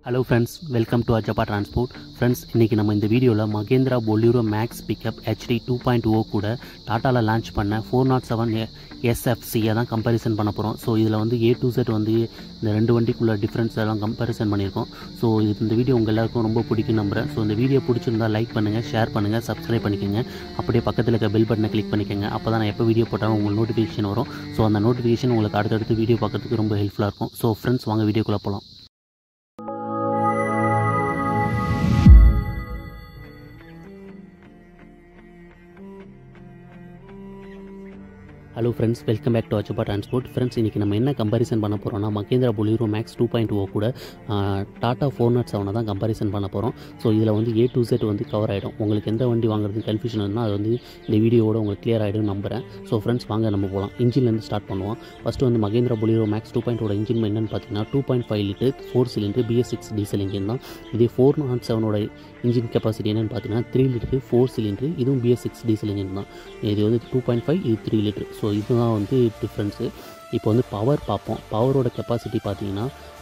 hello friends welcome to Ajappa transport friends இன்றைக்கி நம்ம இந்த வீடியோவில் Mahindra Bolero Maxx pickup HD two point O கூட டாட்டாவில் லான்ச் பண்ண ஃபோர் நாட் செவன் எஸ்எஃப்சியை தான் கம்பேரிசன் பண்ண போகிறோம் ஸோ இதில் வந்து ஏ டு செட் வந்து இந்த ரெண்டு வண்டிக்குள்ள டிஃப்ரென்ஸ் எல்லாம் கம்பேரிசன் பண்ணியிருக்கோம் ஸோ இது இந்த வீடியோ உங்கள் எல்லாருக்கும் ரொம்ப பிடிக்கும் நம்புறேன் ஸோ இந்த வீடியோ பிடிச்சிருந்தா லைக் பண்ணுங்கள் ஷேர் பண்ணுங்கள் சப்ஸ்கிரைப் பண்ணிக்கோங்க அப்படியே பக்கத்தில் இருக்க பெல் பட்டனை கிளிக் பண்ணிக்கோங்க அப்போ தான் நான் எப்போ வீடியோ போட்டாலும் உங்களுக்கு நோட்டிஃபிகேஷன் வரும் ஸோ அந்த நோட்டிஃபிகேஷன் உங்களுக்கு அடுத்தடுத்து வீடியோ பார்க்கறதுக்கு ரொம்ப ஹெல்ப்ஃபுல்லாக இருக்கும் ஸோ ஃப்ரெண்ட்ஸ் வாங்க வீடியோக்குள்ளே போகலாம் hello friends welcome back to Achappa transport friends இன்றைக்கி நம்ம என்ன கம்பேரிசன் பண்ண போகிறோம்னா Mahindra Bolero maths two point O கூட டாட்டா ஃபோர் நாட் செவனை தான் கம்பேரிசன் பண்ண போகிறோம் ஸோ இதில் வந்து ஏ டு செட் வந்து கவர் ஆகிடும் உங்களுக்கு எந்த வண்டி வாங்குறது கன்ஃபியூஷன் இருந்தால் அது வந்து இந்த வீடியோவோட உங்களுக்கு கிளியர் ஆகிடும் நம்புறேன் ஸோ ஃப்ரெண்ட்ஸ் வாங்க நம்ம போகலாம் இன்ஜின்லேருந்து ஸ்டார்ட் பண்ணுவோம் ஃபஸ்ட்டு வந்து மகேந்திரா பொலிரோ மேக்ஸ் டூ பாயிண்டோட இன்ஜின் என்னென்னு பார்த்தீங்கன்னா two point five litre four cylinder BS six diesel engine தான் இதே ஃபோர் நாட் செவனோட இன்ஜின் கெப்பாசிட்டி என்னென்னு பார்த்தீங்கன்னா த்ரீ லிட்டரு ஃபோர் சிலிண்டர் இதுவும் பிஎஸ் சிக்ஸ் டீசல் இன்ஜின் தான் இது வந்து டூ பாயிண்ட் ஃபைவ் இது த்ரீ லிட்டர் ஸோ இதுதான் வந்து டிஃப்ரென்ஸு இப்போ வந்து பவர் பார்ப்போம் பவரோட கெப்பாசிட்டி பார்த்தீங்கன்னா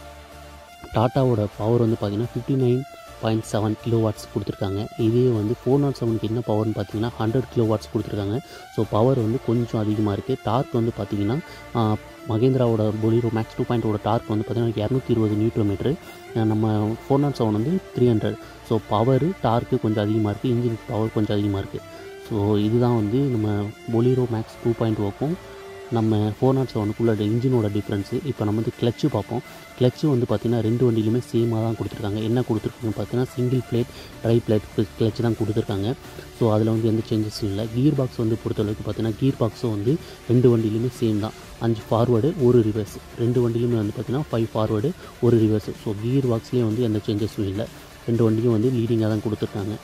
டாட்டாவோட பவர் வந்து பார்த்தீங்கன்னா fifty nine point seven kilo watts கொடுத்துருக்காங்க இதே வந்து ஃபோர் நாட் செவனுக்கு என்ன பவர்னு பார்த்தீங்கன்னா ஹண்ட்ரட் கிலோ வாட்ஸ் கொடுத்துருக்காங்க ஸோ பவர் வந்து கொஞ்சம் அதிகமாக இருக்குது டார்க் வந்து பார்த்தீங்கன்னா மகேந்திராவோட பொலிரோ மேக்ஸ் டூ பாயிண்டோட டார்க் வந்து பார்த்தீங்கன்னா இரநூத்தி இருபது நியூட்ரோ மீட்ரு நம்ம ஃபோர் நாட் செவன் வந்து three hundred so power torque கொஞ்சம் அதிகமாக இருக்குது இன்ஜின் பவர் கொஞ்சம் அதிகமாக இருக்குது ஸோ இதுதான் வந்து நம்ம பொலிரோ மேக்ஸ் டூ பாயிண்ட் ஓக்கும் நம்ம ஃபோர் நாட் செவனுக்குள்ள இன்ஜினோட டிஃப்ரென்ஸு இப்போ நம்ம வந்து கிளச்சு பார்ப்போம் கிளச்சு வந்து பார்த்திங்கன்னா ரெண்டு வண்டியிலுமே சேமாக தான் கொடுத்துருக்காங்க என்ன கொடுத்துருக்காங்கன்னு பார்த்தீங்கன்னா single plate dry plate clutch தான் கொடுத்துருக்காங்க ஸோ அதில் வந்து எந்த சேஞ்சஸும் இல்லை கீர் பாக்ஸ் வந்து பொறுத்தளவுக்கு பார்த்தீங்கன்னா கீர் பாக்ஸும் வந்து ரெண்டு வண்டியிலுமே சேம் தான் அஞ்சு ஃபார்வேர்டு ஒரு ரிவர்ஸ் ரெண்டு வண்டியிலுமே வந்து பார்த்திங்கன்னா ஃபைவ் ஃபார்வேர்டு ஒரு ரிவர்ஸ் ஸோ கீர் பாக்ஸ்லேயும் வந்து எந்த சேஞ்சஸும் இல்லை ரெண்டு வண்டியும் வந்து லீடிங்காக தான் கொடுத்துருக்காங்க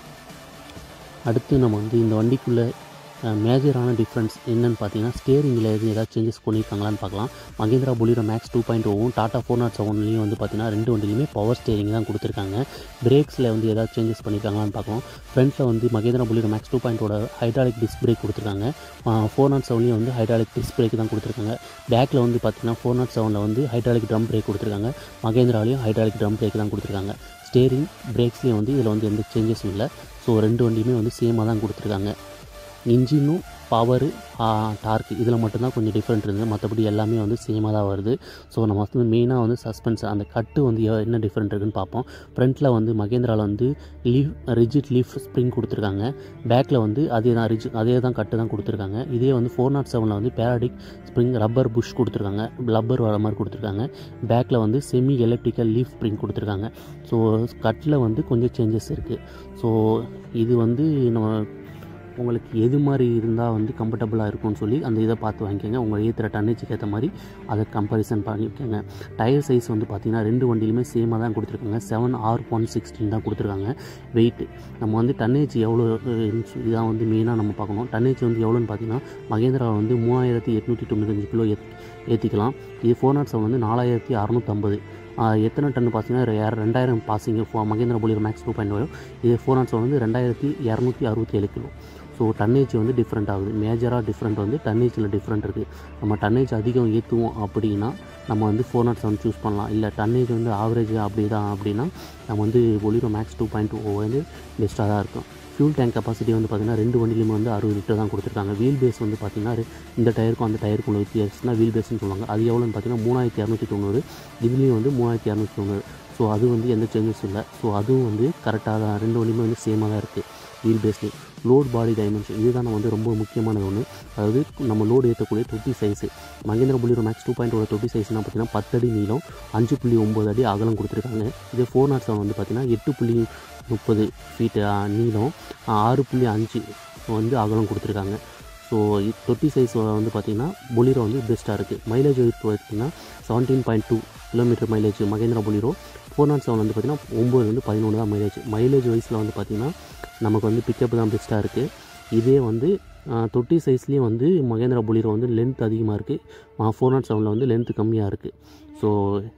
அடுத்து நம்ம வந்து இந்த வண்டிக்குள்ளே மேஜரான டிஃப்ரென்ஸ் என்னென்னு பார்த்தீங்கன்னா ஸ்டேரிங்கில் எதுவும் ஏதாவது சேஞ்சஸ் பண்ணியிருக்காங்களான்னு பார்க்கலாம் Mahindra Bolero maths two point ஓவும் டாட்டா ஃபோர் நாட் செவன்லேயும் வந்து பார்த்தீங்கன்னா ரெண்டு வண்டிலையுமே பவர் ஸ்டேரிங் தான் கொடுத்துருக்காங்க பிரேக்ஸில் வந்து ஏதாவது சேஞ்சஸ் பண்ணியிருக்காங்களான்னு பார்க்கலாம் ஃப்ரண்ட்டில் வந்து மகேந்திரா பொலிரோ மேக்ஸ் டூ பாயிண்டோட ஹைட்ராலிக் டிஸ்க் பிரேக் கொடுத்துருக்காங்க ஃபோர் நாட் செவன்லேயும் வந்து ஹைட்ராலிக் டிஸ்க் பிரேக் தான் கொடுத்துருக்காங்க பேக்கில் வந்து பார்த்தீங்கன்னா ஃபோர் நாட் செவனில் வந்து ஹைட்ராலிக் ட்ரம் பிரேக் கொடுத்துருக்காங்க மகேந்திராலையும் ஹைட்ராலிக் ட்ரம் பிரேக் தான் கொடுத்துருக்காங்க ஸ்டேரிங் பிரேக்ஸ்லேயும் வந்து இதில் வந்து எந்த சேஞ்சஸும் இல்லை ஸோ ரெண்டு வண்டியுமே வந்து சேமாக தான் கொடுத்துருக்காங்க இன்ஜினும் பவரு டார்க் இதில் மட்டும்தான் கொஞ்சம் டிஃப்ரெண்ட் இருந்தது மற்றபடி எல்லாமே வந்து சேமாக தான் வருது ஸோ நம்ம வந்து மெயினாக வந்து சஸ்பென்ஸ் அந்த கட்டு வந்து என்ன டிஃப்ரெண்ட் இருக்குன்னு பார்ப்போம் ஃப்ரண்ட்டில் வந்து மகேந்திராவில் வந்து லீஃப் ரிஜிட் லீஃப் ஸ்ப்ரிங் கொடுத்துருக்காங்க பேக்கில் வந்து அதே தான் ரிஜ் அதே தான் கட்டு தான் கொடுத்துருக்காங்க இதே வந்து ஃபோர் நாட் செவனில் வந்து பேராடிக் ஸ்ப்ரிங் ரப்பர் புஷ் கொடுத்துருக்காங்க ரப்பர் வர மாதிரி கொடுத்துருக்காங்க பேக்கில் வந்து செமி எலக்ட்ரிக்கல் லீஃப் ஸ்ப்ரிங் கொடுத்துருக்காங்க ஸோ கட்டில் வந்து கொஞ்சம் சேஞ்சஸ் இருக்குது ஸோ இது வந்து நம்ம உங்களுக்கு எது மாதிரி இருந்தால் வந்து கம்ஃபர்டபுளாக இருக்கும்னு சொல்லி அந்த இதை பார்த்து வாங்கிக்கோங்க உங்கள் ஏற்றுற டன்னேஜுக்கு ஏற்ற மாதிரி அதை கம்பேரிசன் பண்ணிக்கோங்க டயர் சைஸ் வந்து பார்த்திங்கன்னா ரெண்டு வண்டியிலுமே சேமாக தான் கொடுத்துருக்காங்க செவன் ஆர் ஒன் சிக்ஸ்டின் தான் கொடுத்துருக்காங்க வெயிட் நம்ம வந்து டன்னேஜ் எவ்வளோ இதான் வந்து மெயினாக நம்ம பார்க்கணும் டன்னேஜ் வந்து எவ்வளோன்னு பார்த்தீங்கன்னா மகேந்திரா வந்து மூவாயிரத்தி எட்நூற்றி தொண்ணூத்தஞ்சு கிலோ ஏத் ஏற்றிக்கலாம் இது ஃபோர் நாட் செவன் வந்து நாலாயிரத்தி அறநூற்றம்பது எத்தனை டன் பார்த்தீங்கன்னா ரெண்டாயிரம் பாசிங்க Mahindra Bolero Max two point வரும் இது ஃபோர் நாட் செவன் வந்து ரெண்டாயிரத்தி இரநூத்தி அறுபத்தி ஏழு கிலோ ஸோ டன்னேஜ் வந்து டிஃப்ரெண்ட் ஆகுது மேஜராக டிஃப்ரெண்ட் வந்து டன்னேஜில் டிஃப்ரெண்ட் இருக்குது நம்ம டன்னேஜ் அதிகம் ஏற்றுவோம் அப்படின்னா நம்ம வந்து ஃபோர் நாட் செவன் சூஸ் பண்ணலாம் இல்லை டன்னேஜ் வந்து ஆவரேஜ் அப்படி தான் அப்படின்னா நம்ம வந்து Bolero Max two point O வந்து பெஸ்ட்டாக தான் இருக்கும் ஃபியூல் டேங்க் கெப்பாசிட்டி வந்து பார்த்திங்கன்னா ரெண்டு வண்டியிலுமே வந்து அறுபது லிட்டர் தான் கொடுத்துருக்காங்க வீல் பேஸ் வந்து பார்த்திங்கன்னா இந்த டயருக்கும் அந்த டயருக்கும் உள்ள வித்தியாசம்னா வீல் பேஸ்னு சொல்லுவாங்க அது எவ்வளோன்னு பார்த்தீங்கன்னா மூணாயிரத்தி இரநூத்தி தொண்ணூறு இதுலேயும் வந்து மூணாயிரத்தி இரநூத்தி தொண்ணூறு ஸோ அது வந்து எந்த சேஞ்சஸும் இல்லை ஸோ அதுவும் வந்து கரெக்டாக தான் ரெண்டு வண்டியுமே வந்து சேமாக தான் இருக்குது வீல் பேஸ்லேயே லோட் பாடி டைமென்ஷன் இதுதான் நம்ம வந்து ரொம்ப முக்கியமானது ஒன்று அதாவது நம்ம லோடு ஏற்றக்கூடிய தொட்டி size Mahindra Bolero Max two point தொட்டி சைஸ்னால் பார்த்தீங்கன்னா பத்தடி நீளம் அஞ்சு புள்ளி ஒம்பது அடி அகலம் கொடுத்துருக்காங்க இதே ஃபோர் நாட் செவன் வந்து பார்த்திங்கன்னா எட்டு புள்ளி முப்பது ஃபீட்டு நீளம் ஆறு புள்ளி அஞ்சு வந்து அகலம் கொடுத்துருக்காங்க ஸோ தொட்டி சைஸ் வந்து பார்த்திங்கன்னா பொலிரோ வந்து பெஸ்ட்டாக இருக்குது மைலேஜ் பார்த்திங்கன்னா seventeen point two kilometre mileage Mahindra Bolero four not seven வந்து பார்த்திங்கன்னா ஒம்பது வந்து பதினொன்று தான் மைலேஜ் மைலேஜ் வைஸில் வந்து பார்த்திங்கன்னா நமக்கு வந்து பிக்கப் தான் பெஸ்ட்டாக இருக்குது இதே வந்து தொட்டி சைஸ்லேயும் வந்து மகேந்திரா பொலிரோ வந்து லென்த் அதிகமாக இருக்குது ஃபோர் நாட் செவனில் வந்து லென்த்து கம்மியாக இருக்குது ஸோ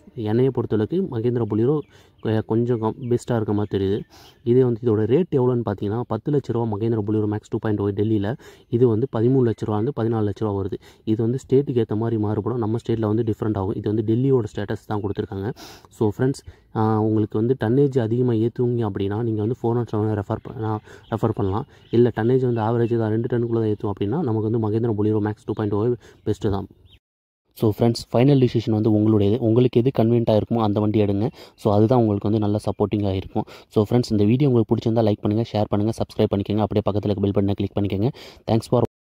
என்னையை பொறுத்தளவுக்கு மகேந்திரா பொலிரோ கொ- கொஞ்சம் பெஸ்ட்டாக இருக்க மாதிரி தெரியுது இதே வந்து இதோட ரேட் எவ்வளோன்னு பார்த்தீங்கன்னா பத்து லட்ச ரூபா Mahindra Bolero maths two point டெல்லியில் இது வந்து பதிமூணு லட்ச ரூபா வந்து பதினாலு லட்ச ரூபா வருது இது வந்து ஸ்டேட்டுக்கு ஏற்ற மாதிரி மாறுபடும் நம்ம ஸ்டேட்டில் வந்து டிஃப்ரெண்ட் ஆகும் இது வந்து டெல்லியோட ஸ்டேட்டஸ் தான் கொடுத்துருக்காங்க ஸோ ஃப்ரெண்ட்ஸ் உங்களுக்கு வந்து டன்னேஜ் அதிகமாக ஏற்றுவீங்க அப்படின்னா நீங்கள் வந்து four not seven refer refer பண்ணலாம் இல்லை டன்னேஜ் வந்து ஆவரேஜ் தான் ரெண்டு டன்னுக்குள்ளே தான் ஏற்றும் அப்படின்னா நமக்கு வந்து Mahindra Bolero maths two point O best தான் ஸோ ஃப்ரெண்ட்ஸ் ஃபைனல் டிசிஷன் வந்து உங்களுடையது உங்களுக்கு எது கன்வீனியாக இருக்குமோ அந்த வண்டி எடுங்க ஸோ அதுதான் உங்களுக்கு வந்து நல்ல சப்போர்ட்டிங்காக இருக்கும் ஸோ ஃப்ரெண்ட்ஸ் இந்த வீடியோ உங்களுக்கு பிடிச்சிருந்தா லைக் பண்ணுங்கள் ஷேர் பண்ணுங்கள் சப்ஸ்கிரைப் பண்ணிக்கோங்க அப்படியே பக்கத்தில் பெல் பட்டனை கிளிக் பண்ணிக்கோங்க தேங்க்ஸ் ஃபார்